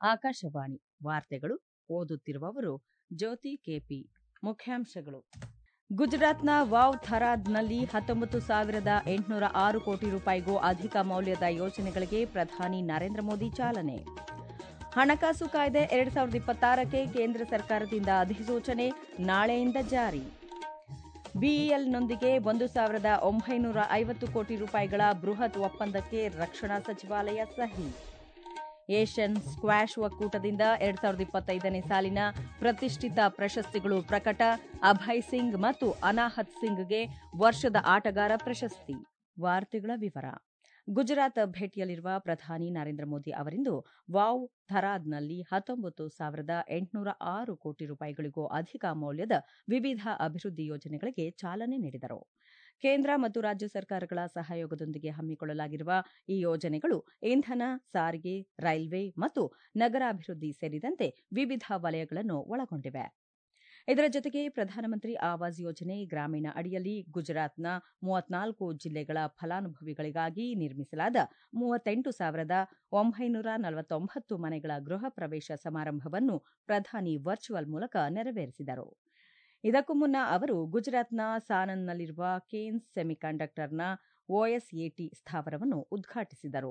ಆಕಾಶವಾಣಿ ವಾರ್ತೆಗಳು ಓದುತ್ತಿರುವವರು ಜ್ಯೋತಿ ಕೆಪಿ ಮುಖ್ಯಾಂಶಗಳು ಗುಜರಾತ್ನ ವಾವ್ ಥರಾದ್ನಲ್ಲಿ ಹತ್ತೊಂಬತ್ತು ಸಾವಿರದ ಎಂಟುನೂರ ಆರು ಕೋಟಿ ರೂಪಾಯಿಗೂ ಅಧಿಕ ಮೌಲ್ಯದ ಯೋಜನೆಗಳಿಗೆ ಪ್ರಧಾನಿ ನರೇಂದ್ರ ಮೋದಿ ಚಾಲನೆ ಹಣಕಾಸು ಕಾಯ್ದೆ ಎರಡು ಸಾವಿರದ ಇಪ್ಪತ್ತಾರಕ್ಕೆ ಕೇಂದ್ರ ಸರ್ಕಾರದಿಂದ ಅಧಿಸೂಚನೆ ನಾಳೆಯಿಂದ ಜಾರಿ ಬಿಇಎಲ್ನೊಂದಿಗೆ ಒಂದು ಸಾವಿರದ ಒಂಬೈನೂರ ಐವತ್ತು ಕೋಟಿ ರೂಪಾಯಿಗಳ ಬೃಹತ್ ಒಪ್ಪಂದಕ್ಕೆ ರಕ್ಷಣಾ ಸಚಿವಾಲಯ ಸಹಿ ಏಷ್ಯನ್ ಸ್ಕ್ವಾಷ್ ಒಕ್ಕೂಟದಿಂದ ಎರಡ್ ಸಾವಿರದ ಇಪ್ಪತ್ತೈದನೇ ಸಾಲಿನ ಪ್ರತಿಷ್ಠಿತ ಪ್ರಶಸ್ತಿಗಳು ಪ್ರಕಟ ಅಭಯ್ ಸಿಂಗ್ ಮತ್ತು ಅನಾಹತ್ ಸಿಂಗ್ಗೆ ವರ್ಷದ ಆಟಗಾರ ಪ್ರಶಸ್ತಿ ವಾರ್ತೆಗಳ ವಿವರ ಗುಜರಾತ್ ಭೇಟಿಯಲ್ಲಿರುವ ಪ್ರಧಾನಿ ನರೇಂದ್ರ ಮೋದಿ ಅವರಿಂದು ವಾವ್ ಥರಾದ್ನಲ್ಲಿ ಹತ್ತೊಂಬತ್ತು ಸಾವಿರದ ಎಂಟುನೂರ ಆರು ಕೋಟಿ ರೂಪಾಯಿಗಳಿಗೂ ಅಧಿಕ ಮೌಲ್ಯದ ವಿವಿಧ ಅಭಿವೃದ್ಧಿ ಯೋಜನೆಗಳಿಗೆ ಚಾಲನೆ ನೀಡಿದರು ಕೇಂದ್ರ ಮತ್ತು ರಾಜ್ಯ ಸರ್ಕಾರಗಳ ಸಹಯೋಗದೊಂದಿಗೆ ಹಮ್ಮಿಕೊಳ್ಳಲಾಗಿರುವ ಈ ಯೋಜನೆಗಳು ಇಂಧನ ಸಾರಿಗೆ ರೈಲ್ವೆ ಮತ್ತು ನಗರಾಭಿವೃದ್ಧಿ ಸೇರಿದಂತೆ ವಿವಿಧ ವಲಯಗಳನ್ನು ಒಳಗೊಂಡಿವೆ ಇದರ ಜೊತೆಗೆ ಪ್ರಧಾನಮಂತ್ರಿ ಆವಾಸ್ ಯೋಜನೆ ಗ್ರಾಮೀಣ ಅಡಿಯಲ್ಲಿ ಗುಜರಾತ್ನ ಮೂವತ್ನಾಲ್ಕು ಜಿಲ್ಲೆಗಳ ಫಲಾನುಭವಿಗಳಿಗಾಗಿ ನಿರ್ಮಿಸಲಾದ ಮೂವತ್ತೆಂಟು ಸಾವಿರದ ಒಂಬೈನೂರ ನಲವತ್ತೊಂಬತ್ತು ಮನೆಗಳ ಗೃಹ ಪ್ರವೇಶ ಸಮಾರಂಭವನ್ನು ಪ್ರಧಾನಿ ವರ್ಚುವಲ್ ಮೂಲಕ ನೆರವೇರಿಸಿದರು ಇದಕ್ಕೂ ಮುನ್ನ ಅವರು ಗುಜರಾತ್ನ ಸಾನನ್ನಲ್ಲಿರುವ ಕೇನ್ಸ್ ಸೆಮಿಕಂಡಕ್ಟರ್ನ ಒಎಸ್ಎಟಿ ಸ್ಥಾವರವನ್ನು ಉದ್ಘಾಟಿಸಿದರು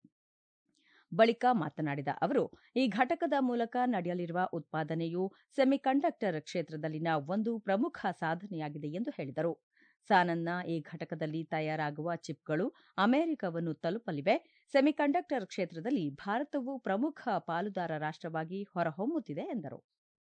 ಬಳಿಕ ಮಾತನಾಡಿದ ಅವರು ಈ ಘಟಕದ ಮೂಲಕ ನಡೆಯಲಿರುವ ಉತ್ಪಾದನೆಯು ಸೆಮಿಕಂಡಕ್ಟರ್ ಕ್ಷೇತ್ರದಲ್ಲಿನ ಒಂದು ಪ್ರಮುಖ ಸಾಧನೆಯಾಗಿದೆ ಎಂದು ಹೇಳಿದರು ಸಾನನ್ನ ಈ ಘಟಕದಲ್ಲಿ ತಯಾರಾಗುವ ಚಿಪ್ಗಳು ಅಮೆರಿಕವನ್ನು ತಲುಪಲಿವೆ ಸೆಮಿಕಂಡಕ್ಟರ್ ಕ್ಷೇತ್ರದಲ್ಲಿ ಭಾರತವು ಪ್ರಮುಖ ಪಾಲುದಾರ ರಾಷ್ಟವಾಗಿ ಹೊರಹೊಮ್ಮುತ್ತಿದೆ ಎಂದರು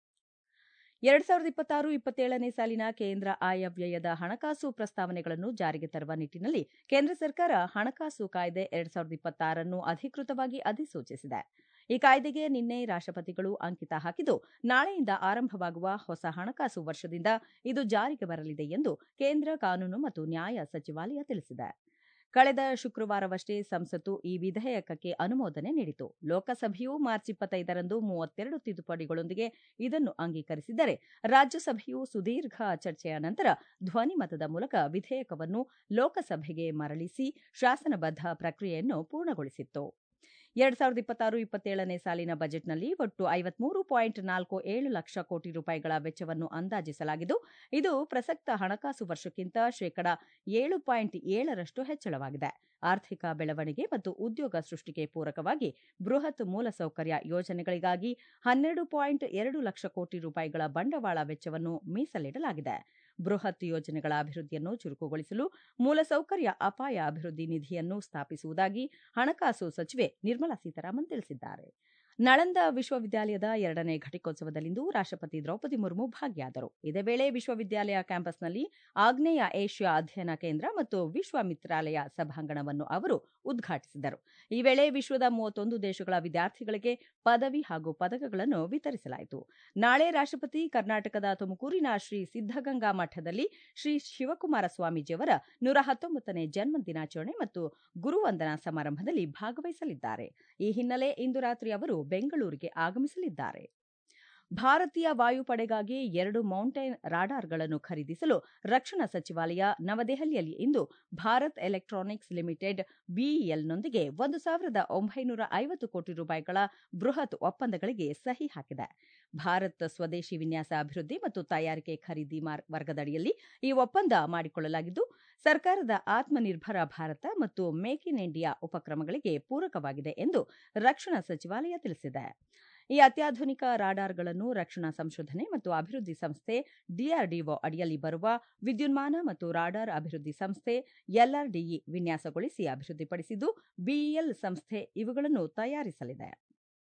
ಎರಡ್ ಸಾವಿರದ ಇಪ್ಪತ್ತಾರು ಇಪ್ಪತ್ತೇಳನೇ ಸಾಲಿನ ಕೇಂದ್ರ ಆಯವ್ಯಯದ ಹಣಕಾಸು ಪ್ರಸ್ತಾವನೆಗಳನ್ನು ಜಾರಿಗೆ ತರುವ ನಿಟ್ಟಿನಲ್ಲಿ ಕೇಂದ್ರ ಸರ್ಕಾರ ಹಣಕಾಸು ಕಾಯ್ದೆ ಎರಡ್ ಸಾವಿರದ ಇಪ್ಪತ್ತಾರನ್ನು ಅಧಿಕೃತವಾಗಿ ಅಧಿಸೂಚಿಸಿದೆ ಈ ಕಾಯ್ದೆಗೆ ನಿನ್ನೆ ರಾಷ್ಟಪತಿಗಳು ಅಂಕಿತ ಹಾಕಿದ್ದು ನಾಳೆಯಿಂದ ಆರಂಭವಾಗುವ ಹೊಸ ಹಣಕಾಸು ವರ್ಷದಿಂದ ಇದು ಜಾರಿಗೆ ಬರಲಿದೆ ಎಂದು ಕೇಂದ್ರ ಕಾನೂನು ಮತ್ತು ನ್ಯಾಯ ಸಚಿವಾಲಯ ತಿಳಿಸಿದೆ ಕಳೆದ ಶುಕ್ರವಾರವಷ್ಟೇ ಸಂಸತ್ತು ಈ ವಿಧೇಯಕಕ್ಕೆ ಅನುಮೋದನೆ ನೀಡಿತು ಲೋಕಸಭೆಯು ಮಾರ್ಚ್ ಇಪ್ಪತ್ತೈದರಂದು ಮೂವತ್ತೆರಡು ತಿದ್ದುಪಡಿಗಳೊಂದಿಗೆ ಇದನ್ನು ಅಂಗೀಕರಿಸಿದ್ದರೆ ರಾಜ್ಯಸಭೆಯು ಸುದೀರ್ಘ ಚರ್ಚೆಯ ನಂತರ ಧ್ವನಿಮತದ ಮೂಲಕ ವಿಧೇಯಕವನ್ನು ಲೋಕಸಭೆಗೆ ಮರಳಿಸಿ ಶಾಸನಬದ್ಧ ಪ್ರಕ್ರಿಯೆಯನ್ನು ಪೂರ್ಣಗೊಳಿಸಿತ್ತು ಎರಡ್ ಸಾವಿರದ ಇಪ್ಪತ್ತಾರು ಇಪ್ಪತ್ತೇಳನೇ ಸಾಲಿನ ಬಜೆಟ್ನಲ್ಲಿ ಒಟ್ಟು ಐವತ್ಮೂರು ಪಾಯಿಂಟ್ ನಾಲ್ಕು ಏಳು ಲಕ್ಷ ಕೋಟಿ ರೂಪಾಯಿಗಳ ವೆಚ್ಚವನ್ನು ಅಂದಾಜಿಸಲಾಗಿದ್ದು ಇದು ಪ್ರಸಕ್ತ ಹಣಕಾಸು ವರ್ಷಕ್ಕಿಂತ ಶೇಕಡಾ ಏಳು ಪಾಯಿಂಟ್ ಏಳರಷ್ಟು ಹೆಚ್ಚಳವಾಗಿದೆ ಆರ್ಥಿಕ ಬೆಳವಣಿಗೆ ಮತ್ತು ಉದ್ಯೋಗ ಸೃಷ್ಟಿಗೆ ಪೂರಕವಾಗಿ ಬೃಹತ್ ಮೂಲಸೌಕರ್ಯ ಯೋಜನೆಗಳಿಗಾಗಿ ಹನ್ನೆರಡು ಪಾಯಿಂಟ್ ಎರಡು ಲಕ್ಷ ಕೋಟಿ ರೂಪಾಯಿಗಳ ಬಂಡವಾಳ ವೆಚ್ಚವನ್ನು ಮೀಸಲಿಡಲಾಗಿದೆ ಬೃಹತ್ ಯೋಜನೆಗಳ ಅಭಿವೃದ್ಧಿಯನ್ನು ಚುರುಕುಗೊಳಿಸಲು ಮೂಲಸೌಕರ್ಯ ಅಪಾಯ ಅಭಿವೃದ್ಧಿ ನಿಧಿಯನ್ನು ಸ್ಥಾಪಿಸುವುದಾಗಿ ಹಣಕಾಸು ಸಚಿವೆ ನಿರ್ಮಲಾ ಸೀತಾರಾಮನ್ ತಿಳಿಸಿದ್ದಾರೆ ನಳಂದ ವಿಶ್ವವಿದ್ಯಾಲಯದ ಎರಡನೇ ಘಟಿಕೋತ್ಸವದಲ್ಲಿಂದು ರಾಷ್ಟಪತಿ ದ್ರೌಪದಿ ಮುರ್ಮು ಭಾಗಿಯಾದರು ಇದೇ ವೇಳೆ ವಿಶ್ವವಿದ್ಯಾಲಯ ಕ್ಯಾಂಪಸ್ನಲ್ಲಿ ಆಗ್ನೇಯ ಏಷ್ಯಾ ಅಧ್ಯಯನ ಕೇಂದ್ರ ಮತ್ತು ವಿಶ್ವಮಿತ್ರಾಲಯ ಸಭಾಂಗಣವನ್ನು ಅವರು ಉದ್ಘಾಟಿಸಿದರು ಈ ವೇಳೆ ವಿಶ್ವದ ಮೂವತ್ತೊಂದು ದೇಶಗಳ ವಿದ್ಯಾರ್ಥಿಗಳಿಗೆ ಪದವಿ ಹಾಗೂ ಪದಕಗಳನ್ನು ವಿತರಿಸಲಾಯಿತು ನಾಳೆ ರಾಷ್ಟಪತಿ ಕರ್ನಾಟಕದ ತುಮಕೂರಿನ ಶ್ರೀ ಸಿದ್ದಗಂಗಾ ಮಠದಲ್ಲಿ ಶ್ರೀ ಶಿವಕುಮಾರ ಸ್ವಾಮೀಜಿಯವರ ನೂರ ಹತ್ತೊಂಬತ್ತನೇ ಜನ್ಮ ದಿನಾಚರಣೆ ಮತ್ತು ಗುರುವಂದನಾ ಸಮಾರಂಭದಲ್ಲಿ ಭಾಗವಹಿಸಲಿದ್ದಾರೆ ಈ ಹಿನ್ನೆಲೆ ಇಂದು ರಾತ್ರಿ ಅವರು ಬೆಂಗಳೂರಿಗೆ ಆಗಮಿಸಲಿದ್ದಾರೆ ಭಾರತೀಯ ವಾಯುಪಡೆಗಾಗಿ ಎರಡು ಮೌಂಟೇನ್ ರಾಡಾರ್ಗಳನ್ನು ಖರೀದಿಸಲು ರಕ್ಷಣಾ ಸಚಿವಾಲಯ ನವದೆಹಲಿಯಲ್ಲಿ ಇಂದು ಭಾರತ್ ಎಲೆಕ್ಟ್ರಾನಿಕ್ಸ್ ಲಿಮಿಟೆಡ್ ಬಿಇಎಲ್ನೊಂದಿಗೆ ಒಂದು ಸಾವಿರದ ಒಂಬೈನೂರ ಐವತ್ತು ಕೋಟಿ ರೂಪಾಯಿಗಳ ಬೃಹತ್ ಒಪ್ಪಂದಗಳಿಗೆ ಸಹಿ ಹಾಕಿದೆ ಭಾರತ್ ಸ್ವದೇಶಿ ವಿನ್ಯಾಸ ಅಭಿವೃದ್ಧಿ ಮತ್ತು ತಯಾರಿಕೆ ಖರೀದಿ ವರ್ಗದಡಿಯಲ್ಲಿ ಈ ಒಪ್ಪಂದ ಮಾಡಿಕೊಳ್ಳಲಾಗಿದ್ದು ಸರ್ಕಾರದ ಆತ್ಮನಿರ್ಭರ ಭಾರತ ಮತ್ತು ಮೇಕ್ ಇನ್ ಇಂಡಿಯಾ ಉಪಕ್ರಮಗಳಿಗೆ ಪೂರಕವಾಗಿದೆ ಎಂದು ರಕ್ಷಣಾ ಸಚಿವಾಲಯ ತಿಳಿಸಿದೆ ಈ ಅತ್ಯಾಧುನಿಕ ರಾಡಾರ್ಗಳನ್ನು ರಕ್ಷಣಾ ಸಂಶೋಧನೆ ಮತ್ತು ಅಭಿವೃದ್ಧಿ ಸಂಸ್ಥೆ ಡಿಆರ್ಡಿಒ ಅಡಿಯಲ್ಲಿ ಬರುವ ವಿದ್ಯುನ್ಮಾನ ಮತ್ತು ರಾಡಾರ್ ಅಭಿವೃದ್ಧಿ ಸಂಸ್ಥೆ ಎಲ್ಆರ್ಡಿಇ ವಿನ್ಯಾಸಗೊಳಿಸಿ ಅಭಿವೃದ್ಧಿಪಡಿಸಿದ್ದು ಬಿಇಎಲ್ ಸಂಸ್ಥೆ ಇವುಗಳನ್ನು ತಯಾರಿಸಲಿದೆ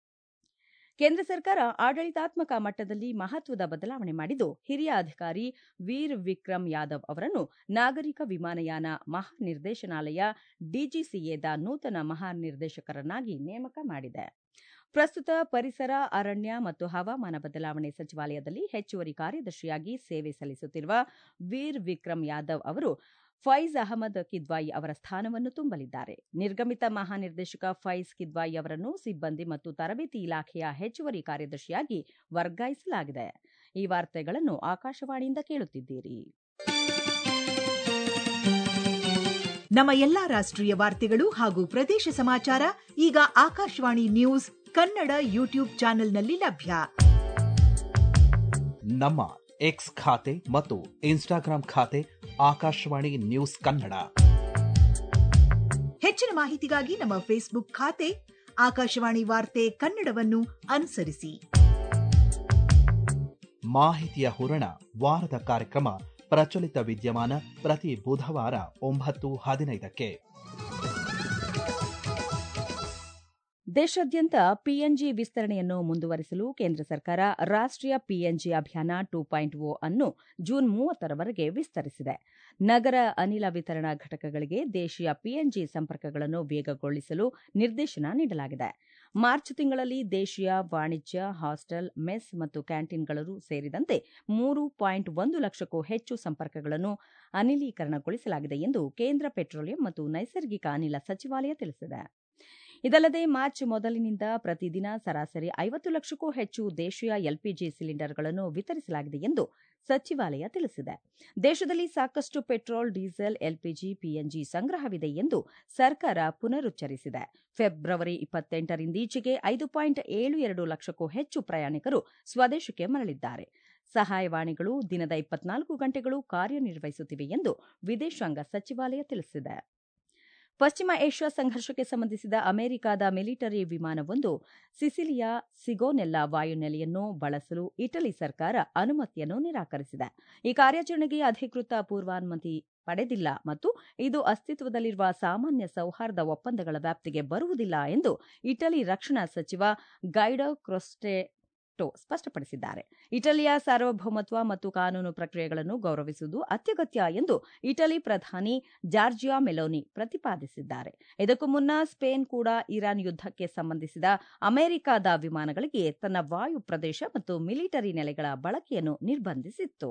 ಕೇಂದ್ರ ಸರ್ಕಾರ ಆಡಳಿತಾತ್ಮಕ ಮಟ್ಟದಲ್ಲಿ ಮಹತ್ವದ ಬದಲಾವಣೆ ಮಾಡಿದ್ದು ಹಿರಿಯ ಅಧಿಕಾರಿ ವೀರ್ ವಿಕ್ರಮ್ ಯಾದವ್ ಅವರನ್ನು ನಾಗರಿಕ ವಿಮಾನಯಾನ ಮಹಾನಿರ್ದೇಶನಾಲಯ ಡಿಜಿಸಿಎದ ನೂತನ ಮಹಾನಿರ್ದೇಶಕರನ್ನಾಗಿ ನೇಮಕ ಮಾಡಿದೆ ಪ್ರಸ್ತುತ ಪರಿಸರ ಅರಣ್ಯ ಮತ್ತು ಹವಾಮಾನ ಬದಲಾವಣೆ ಸಚಿವಾಲಯದಲ್ಲಿ ಹೆಚ್ಚುವರಿ ಕಾರ್ಯದರ್ಶಿಯಾಗಿ ಸೇವೆ ಸಲ್ಲಿಸುತ್ತಿರುವ ವೀರ್ ವಿಕ್ರಮ್ ಯಾದವ್ ಅವರು ಫೈಜ್ ಅಹಮದ್ ಕಿದ್ವಾಯಿ ಅವರ ಸ್ಥಾನವನ್ನು ತುಂಬಲಿದ್ದಾರೆ ನಿರ್ಗಮಿತ ಮಹಾನಿರ್ದೇಶಕ ಫೈಜ್ ಕಿದ್ವಾಯಿ ಅವರನ್ನು ಸಿಬ್ಬಂದಿ ಮತ್ತು ತರಬೇತಿ ಇಲಾಖೆಯ ಹೆಚ್ಚುವರಿ ಕಾರ್ಯದರ್ಶಿಯಾಗಿ ವರ್ಗಾಯಿಸಲಾಗಿದೆ ಈ ವಾರ್ತೆಗಳನ್ನು ಆಕಾಶವಾಣಿಯಿಂದ ಕೇಳುತ್ತಿದ್ದೀರಿ ನಮ್ಮ ಎಲ್ಲಾ ರಾಷ್ಟ್ರೀಯ ವಾರ್ತೆಗಳು ಹಾಗೂ ಪ್ರದೇಶ ಸಮಾಚಾರ ಈಗ ಆಕಾಶವಾಣಿ ನ್ಯೂಸ್ ಕನ್ನಡ ಯೂಟ್ಯೂಬ್ ಚಾನೆಲ್ನಲ್ಲಿ ಲಭ್ಯ ನಮ್ಮ ಎಕ್ಸ್ ಖಾತೆ ಮತ್ತು ಇನ್ಸ್ಟಾಗ್ರಾಂ ಖಾತೆ ಆಕಾಶವಾಣಿ ನ್ಯೂಸ್ ಕನ್ನಡ ಹೆಚ್ಚಿನ ಮಾಹಿತಿಗಾಗಿ ನಮ್ಮ ಫೇಸ್ಬುಕ್ ಖಾತೆ ಆಕಾಶವಾಣಿ ವಾರ್ತೆ ಕನ್ನಡವನ್ನು ಅನುಸರಿಸಿ ಮಾಹಿತಿಯ ಹೂರಣ ವಾರದ ಕಾರ್ಯಕ್ರಮ ಪ್ರಚಲಿತ ವಿದ್ಯಮಾನ ಪ್ರತಿ ಬುಧವಾರ ಒಂಬತ್ತು ಹದಿನೈದಕ್ಕೆ ದೇಶಾದ್ಯಂತ ಪಿಎನ್ಜಿ ವಿಸ್ತರಣೆಯನ್ನು ಮುಂದುವರಿಸಲು ಕೇಂದ್ರ ಸರ್ಕಾರ ರಾಷ್ಟ್ರೀಯ ಪಿಎನ್ಜಿ ಅಭಿಯಾನ ಟೂ ಪಾಯಿಂಟ್ ಓ ಅನ್ನು ಜೂನ್ ಮೂವತ್ತರವರೆಗೆ ವಿಸ್ತರಿಸಿದೆ ನಗರ ಅನಿಲ ವಿತರಣಾ ಘಟಕಗಳಿಗೆ ದೇಶೀಯ ಪಿಎನ್ಜಿ ಸಂಪರ್ಕಗಳನ್ನು ವೇಗಗೊಳಿಸಲು ನಿರ್ದೇಶನ ನೀಡಲಾಗಿದೆ ಮಾರ್ಚ್ ತಿಂಗಳಲ್ಲಿ ದೇಶೀಯ ವಾಣಿಜ್ಯ ಹಾಸ್ಟೆಲ್ ಮೆಸ್ ಮತ್ತು ಕ್ಯಾಂಟೀನ್ಗಳು ಸೇರಿದಂತೆ ಮೂರು ಪಾಯಿಂಟ್ ಒಂದು ಲಕ್ಷಕ್ಕೂ ಹೆಚ್ಚು ಸಂಪರ್ಕಗಳನ್ನು ಅನಿಲೀಕರಣಗೊಳಿಸಲಾಗಿದೆ ಎಂದು ಕೇಂದ್ರ ಪೆಟ್ರೋಲಿಯಂ ಮತ್ತು ನೈಸರ್ಗಿಕ ಅನಿಲ ಸಚಿವಾಲಯ ತಿಳಿಸಿದೆ ಇದಲ್ಲದೆ ಮಾರ್ಚ್ ಮೊದಲಿನಿಂದ ಪ್ರತಿದಿನ ಸರಾಸರಿ ಐವತ್ತು ಲಕ್ಷಕ್ಕೂ ಹೆಚ್ಚು ದೇಶೀಯ ಎಲ್ಪಿಜಿ ಸಿಲಿಂಡರ್ಗಳನ್ನು ವಿತರಿಸಲಾಗಿದೆ ಎಂದು ಸಚಿವಾಲಯ ತಿಳಿಸಿದೆ ದೇಶದಲ್ಲಿ ಸಾಕಷ್ಟು ಪೆಟ್ರೋಲ್ ಡೀಸೆಲ್ ಎಲ್ಪಿಜಿ ಪಿಎನ್ಜಿ ಸಂಗ್ರಹವಿದೆ ಎಂದು ಸರ್ಕಾರ ಪುನರುಚ್ಚರಿಸಿದೆ ಫೆಬ್ರವರಿ ಇಪ್ಪತ್ತೆಂಟರಿಂದೀಚೆಗೆ ಐದು ಪಾಯಿಂಟ್ ಏಳು ಎರಡು ಲಕ್ಷಕ್ಕೂ ಹೆಚ್ಚು ಪ್ರಯಾಣಿಕರು ಸ್ವದೇಶಕ್ಕೆ ಮರಳಿದ್ದಾರೆ ಸಹಾಯವಾಣಿಗಳು ದಿನದ ಇಪ್ಪತ್ನಾಲ್ಕು ಗಂಟೆಗಳು ಕಾರ್ಯನಿರ್ವಹಿಸುತ್ತಿವೆ ಎಂದು ವಿದೇಶಾಂಗ ಸಚಿವಾಲಯ ತಿಳಿಸಿದೆ ಪಶ್ಚಿಮ ಏಷ್ಯಾ ಸಂಘರ್ಷಕ್ಕೆ ಸಂಬಂಧಿಸಿದ ಅಮೆರಿಕದ ಮಿಲಿಟರಿ ವಿಮಾನವೊಂದು ಸಿಸಿಲಿಯಾ ಸಿಗೋನೆಲ್ಲಾ ವಾಯುನೆಲೆಯನ್ನು ಬಳಸಲು ಇಟಲಿ ಸರ್ಕಾರ ಅನುಮತಿಯನ್ನು ನಿರಾಕರಿಸಿದೆ ಈ ಕಾರ್ಯಾಚರಣೆಗೆ ಅಧಿಕೃತ ಪೂರ್ವಾನುಮತಿ ಪಡೆದಿಲ್ಲ ಮತ್ತು ಇದು ಅಸ್ತಿತ್ವದಲ್ಲಿರುವ ಸಾಮಾನ್ಯ ಸೌಹಾರ್ದ ಒಪ್ಪಂದಗಳ ವ್ಯಾಪ್ತಿಗೆ ಬರುವುದಿಲ್ಲ ಎಂದು ಇಟಲಿ ರಕ್ಷಣಾ ಸಚಿವ ಗೈಡೋ ಕ್ರೊಸ್ಟೆ ಸ್ಪಷ್ಟಪಡಿಸಿದ್ದಾರೆ ಇಟಲಿಯ ಸಾರ್ವಭೌಮತ್ವ ಮತ್ತು ಕಾನೂನು ಪ್ರಕ್ರಿಯೆಗಳನ್ನು ಗೌರವಿಸುವುದು ಅತ್ಯಗತ್ಯ ಎಂದು ಇಟಲಿ ಪ್ರಧಾನಿ ಜಾರ್ಜಿಯಾ ಮೆಲೋನಿ ಪ್ರತಿಪಾದಿಸಿದ್ದಾರೆ ಇದಕ್ಕೂ ಮುನ್ನ ಸ್ಪೇನ್ ಕೂಡ ಇರಾನ್ ಯುದ್ದಕ್ಕೆ ಸಂಬಂಧಿಸಿದ ಅಮೆರಿಕದ ವಿಮಾನಗಳಿಗೆ ತನ್ನ ವಾಯು ಪ್ರದೇಶ ಮತ್ತು ಮಿಲಿಟರಿ ನೆಲೆಗಳ ಬಳಕೆಯನ್ನು ನಿರ್ಬಂಧಿಸಿತ್ತು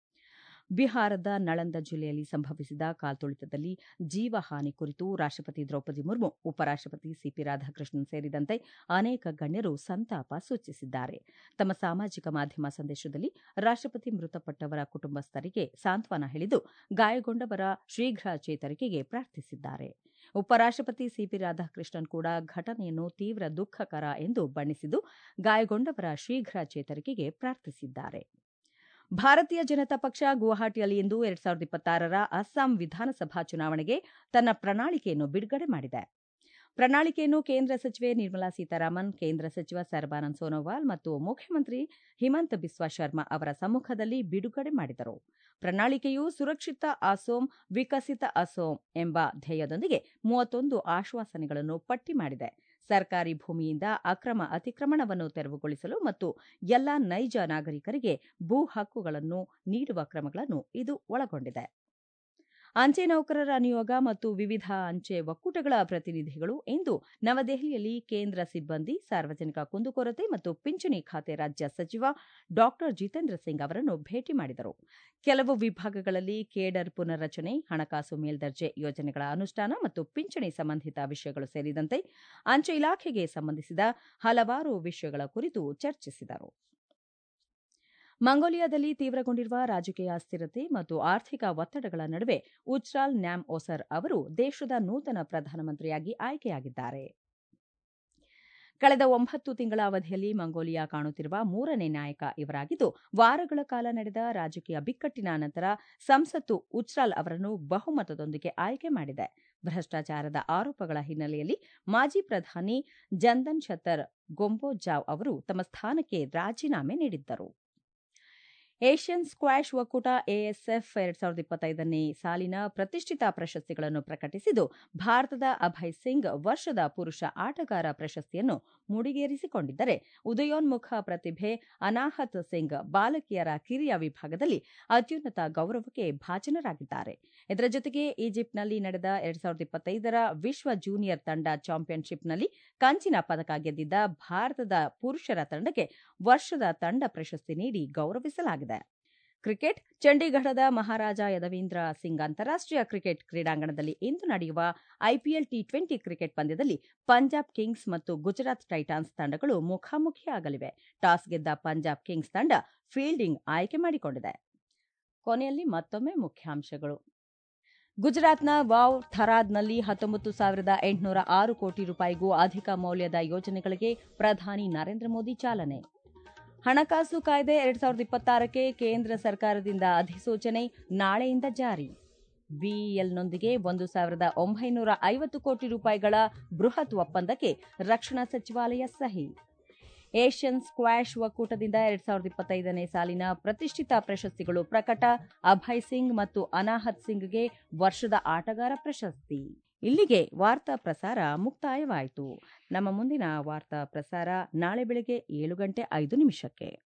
ಬಿಹಾರದ ನಳಂದ ಜಿಲ್ಲೆಯಲ್ಲಿ ಸಂಭವಿಸಿದ ಕಾಲ್ತುಳಿತದಲ್ಲಿ ಜೀವಹಾನಿ ಕುರಿತು ರಾಷ್ಟಪತಿ ದ್ರೌಪದಿ ಮುರ್ಮು ಉಪರಾಷ್ಟಪತಿ ಸಿಪಿ ರಾಧಾಕೃಷ್ಣನ್ ಸೇರಿದಂತೆ ಅನೇಕ ಗಣ್ಯರು ಸಂತಾಪ ಸೂಚಿಸಿದ್ದಾರೆ ತಮ್ಮ ಸಾಮಾಜಿಕ ಮಾಧ್ಯಮ ಸಂದೇಶದಲ್ಲಿ ರಾಷ್ಟಪತಿ ಮೃತಪಟ್ಟವರ ಕುಟುಂಬಸ್ಥರಿಗೆ ಸಾಂತ್ವನ ಹೇಳಿದ್ದು ಗಾಯಗೊಂಡವರ ಶೀಘ್ರ ಚೇತರಿಕೆಗೆ ಪ್ರಾರ್ಥಿಸಿದ್ದಾರೆ ಉಪರಾಷ್ಟಪತಿ ಸಿಪಿ ರಾಧಾಕೃಷ್ಣನ್ ಕೂಡ ಘಟನೆಯನ್ನು ತೀವ್ರ ದುಃಖಕರ ಎಂದು ಬಣ್ಣಿಸಿದ್ದು ಗಾಯಗೊಂಡವರ ಶೀಘ್ರ ಚೇತರಿಕೆಗೆ ಪ್ರಾರ್ಥಿಸಿದ್ದಾರೆ ಭಾರತೀಯ ಜನತಾ ಪಕ್ಷ ಗುವಾಹಟಿಯಲ್ಲಿ ಇಂದು ಎರಡ್ ಸಾವಿರದ ಇಪ್ಪತ್ತಾರರ ಅಸ್ಸಾಂ ವಿಧಾನಸಭಾ ಚುನಾವಣೆಗೆ ತನ್ನ ಪ್ರಣಾಳಿಕೆಯನ್ನು ಬಿಡುಗಡೆ ಮಾಡಿದೆ ಪ್ರಣಾಳಿಕೆಯನ್ನು ಕೇಂದ್ರ ಸಚಿವೆ ನಿರ್ಮಲಾ ಸೀತಾರಾಮನ್ ಕೇಂದ್ರ ಸಚಿವ ಸರ್ಬಾನಂದ್ ಸೋನೋವಾಲ್ ಮತ್ತು ಮುಖ್ಯಮಂತ್ರಿ ಹಿಮಂತ್ ಬಿಸ್ವಾ ಶರ್ಮಾ ಅವರ ಸಮ್ಮುಖದಲ್ಲಿ ಬಿಡುಗಡೆ ಮಾಡಿದರು ಪ್ರಣಾಳಿಕೆಯು ಸುರಕ್ಷಿತ ಅಸೋಂ ವಿಕಸಿತ ಅಸೋಂ ಎಂಬ ಧ್ಯೇಯದೊಂದಿಗೆ ಮೂವತ್ತೊಂದು ಆಶ್ವಾಸನೆಗಳನ್ನು ಪಟ್ಟಿ ಮಾಡಿದೆ ಸರ್ಕಾರಿ ಭೂಮಿಯಿಂದ ಅಕ್ರಮ ಅತಿಕ್ರಮಣವನ್ನು ತೆರವುಗೊಳಿಸಲು ಮತ್ತು ಎಲ್ಲಾ ನೈಜ ನಾಗರಿಕರಿಗೆ ಭೂ ಹಕ್ಕುಗಳನ್ನು ನೀಡುವ ಕ್ರಮಗಳನ್ನು ಇದು ಒಳಗೊಂಡಿದೆ ಅಂಚೆ ನೌಕರರ ನಿಯೋಗ ಮತ್ತು ವಿವಿಧ ಅಂಚೆ ಒಕ್ಕೂಟಗಳ ಪ್ರತಿನಿಧಿಗಳು ಇಂದು ನವದೆಹಲಿಯಲ್ಲಿ ಕೇಂದ್ರ ಸಿಬ್ಬಂದಿ ಸಾರ್ವಜನಿಕ ಕುಂದುಕೊರತೆ ಮತ್ತು ಪಿಂಚಣಿ ಖಾತೆ ರಾಜ್ಯ ಸಚಿವ ಡಾ ಜಿತೇಂದ್ರ ಸಿಂಗ್ ಅವರನ್ನು ಭೇಟಿ ಮಾಡಿದರು ಕೆಲವು ವಿಭಾಗಗಳಲ್ಲಿ ಕೇಡರ್ ಪುನರ್ರಚನೆ ಹಣಕಾಸು ಮೇಲ್ದರ್ಜೆ ಯೋಜನೆಗಳ ಅನುಷ್ಠಾನ ಮತ್ತು ಪಿಂಚಣಿ ಸಂಬಂಧಿತ ವಿಷಯಗಳು ಸೇರಿದಂತೆ ಅಂಚೆ ಇಲಾಖೆಗೆ ಸಂಬಂಧಿಸಿದ ಹಲವಾರು ವಿಷಯಗಳ ಕುರಿತು ಚರ್ಚಿಸಿದರು ಮಂಗೋಲಿಯಾದಲ್ಲಿ ತೀವ್ರಗೊಂಡಿರುವ ರಾಜಕೀಯ ಅಸ್ಥಿರತೆ ಮತ್ತು ಆರ್ಥಿಕ ಒತ್ತಡಗಳ ನಡುವೆ ಉಚ್ರಾಲ್ ನ್ಯಾಮ್ ಓಸರ್ ಅವರು ದೇಶದ ನೂತನ ಪ್ರಧಾನಮಂತ್ರಿಯಾಗಿ ಆಯ್ಕೆಯಾಗಿದ್ದಾರೆ ಕಳೆದ ಒಂಬತ್ತು ತಿಂಗಳ ಅವಧಿಯಲ್ಲಿ ಮಂಗೋಲಿಯಾ ಕಾಣುತ್ತಿರುವ ಮೂರನೇ ನಾಯಕ ಇವರಾಗಿದ್ದು ವಾರಗಳ ಕಾಲ ನಡೆದ ರಾಜಕೀಯ ಬಿಕ್ಕಟ್ಟಿನ ನಂತರ ಸಂಸತ್ತು ಉಚ್ರಾಲ್ ಅವರನ್ನು ಬಹುಮತದೊಂದಿಗೆ ಆಯ್ಕೆ ಮಾಡಿದೆ ಭ್ರಷ್ಟಾಚಾರದ ಆರೋಪಗಳ ಹಿನ್ನೆಲೆಯಲ್ಲಿ ಮಾಜಿ ಪ್ರಧಾನಿ ಜಂದನ್ ಶತರ್ ಗೊಂಬೋಜಾವ್ ಅವರು ತಮ್ಮ ಸ್ಥಾನಕ್ಕೆ ರಾಜೀನಾಮೆ ನೀಡಿದ್ದರು ಏಷ್ಯನ್ ಸ್ಕ್ವಾಷ್ ಒಕ್ಕೂಟ ಎಎಸ್ಎಫ್ ಎರಡ್ ಸಾವಿರದ ಇಪ್ಪತ್ತೈದನೇ ಸಾಲಿನ ಪ್ರತಿಷ್ಠಿತ ಪ್ರಶಸ್ತಿಗಳನ್ನು ಪ್ರಕಟಿಸಿದ್ದು ಭಾರತದ ಅಭಯ್ ಸಿಂಗ್ ವರ್ಷದ ಪುರುಷ ಆಟಗಾರ ಪ್ರಶಸ್ತಿಯನ್ನು ಮುಡಿಗೇರಿಸಿಕೊಂಡಿದ್ದರೆ ಉದಯೋನ್ಮುಖ ಪ್ರತಿಭೆ ಅನಾಹತ್ ಸಿಂಗ್ ಬಾಲಕಿಯರ ಕಿರಿಯ ವಿಭಾಗದಲ್ಲಿ ಅತ್ಯುನ್ನತ ಗೌರವಕ್ಕೆ ಭಾಜನರಾಗಿದ್ದಾರೆ ಇದರ ಜೊತೆಗೆ ಈಜಿಪ್ಟ್ನಲ್ಲಿ ನಡೆದ ಎರಡ್ ಸಾವಿರದ ಇಪ್ಪತ್ತೈದರ ವಿಶ್ವ ಜೂನಿಯರ್ ತಂಡ ಚಾಂಪಿಯನ್ಶಿಪ್ನಲ್ಲಿ ಕಂಚಿನ ಪದಕ ಗೆದ್ದಿದ್ದ ಭಾರತದ ಪುರುಷರ ತಂಡಕ್ಕೆ ವರ್ಷದ ತಂಡ ಪ್ರಶಸ್ತಿ ನೀಡಿ ಗೌರವಿಸಲಾಗಿದೆ ಕ್ರಿಕೆಟ್ ಚಂಡೀಗಢದ ಮಹಾರಾಜ ಯದವೀಂದ್ರ ಸಿಂಗ್ ಅಂತಾರಾಷ್ಟೀಯ ಕ್ರಿಕೆಟ್ ಕ್ರೀಡಾಂಗಣದಲ್ಲಿ ಇಂದು ನಡೆಯುವ ಐಪಿಎಲ್ ಟಿ ಟ್ವೆಂಟಿ ಕ್ರಿಕೆಟ್ ಪಂದ್ಯದಲ್ಲಿ ಪಂಜಾಬ್ ಕಿಂಗ್ಸ್ ಮತ್ತು ಗುಜರಾತ್ ಟೈಟಾನ್ಸ್ ತಂಡಗಳು ಮುಖಾಮುಖಿಯಾಗಲಿವೆ ಟಾಸ್ ಗೆದ್ದ ಪಂಜಾಬ್ ಕಿಂಗ್ಸ್ ತಂಡ ಫೀಲ್ಡಿಂಗ್ ಆಯ್ಕೆ ಮಾಡಿಕೊಂಡಿದೆ ಕೊನೆಯಲ್ಲಿ ಮತ್ತೊಮ್ಮೆ ಮುಖ್ಯಾಂಶಗಳು ಗುಜರಾತ್ನ ವಾವ್ ಥರಾದ್ನಲ್ಲಿ ಹತ್ತೊಂಬತ್ತು ಸಾವಿರದ ಎಂಟುನೂರ ಆರು ಕೋಟಿ ರೂಪಾಯಿಗೂ ಅಧಿಕ ಮೌಲ್ಯದ ಯೋಜನೆಗಳಿಗೆ ಪ್ರಧಾನಿ ನರೇಂದ್ರ ಮೋದಿ ಚಾಲನೆ ಹಣಕಾಸು ಕಾಯ್ದೆ ಎರಡ್ ಸಾವಿರದ ಇಪ್ಪತ್ತಾರಕ್ಕೆ ಕೇಂದ್ರ ಸರ್ಕಾರದಿಂದ ಅಧಿಸೂಚನೆ ನಾಳೆಯಿಂದ ಜಾರಿ ಬಿಇಎಲ್ನೊಂದಿಗೆ ಒಂದು ಸಾವಿರದ ಒಂಬೈನೂರ ಐವತ್ತು ಕೋಟಿ ರೂಪಾಯಿಗಳ ಬೃಹತ್ ಒಪ್ಪಂದಕ್ಕೆ ರಕ್ಷಣಾ ಸಚಿವಾಲಯ ಸಹಿ ಏಷ್ಯನ್ ಸ್ಕ್ವಾಷ್ ಒಕ್ಕೂಟದಿಂದ ಎರಡ್ ಸಾವಿರದ ಇಪ್ಪತ್ತೈದನೇ ಸಾಲಿನ ಪ್ರತಿಷ್ಠಿತ ಪ್ರಶಸ್ತಿಗಳು ಪ್ರಕಟ ಅಭಯ್ ಸಿಂಗ್ ಮತ್ತು ಅನಾಹತ್ ಸಿಂಗ್ಗೆ ವರ್ಷದ ಆಟಗಾರ ಪ್ರಶಸ್ತಿ ಇಲ್ಲಿಗೆ ವಾರ್ತಾ ಪ್ರಸಾರ ಮುಕ್ತಾಯವಾಯಿತು ನಮ್ಮ ಮುಂದಿನ ವಾರ್ತಾ ಪ್ರಸಾರ ನಾಳೆ ಬೆಳಗ್ಗೆ ಏಳು ಗಂಟೆ ಐದು ನಿಮಿಷಕ್ಕೆ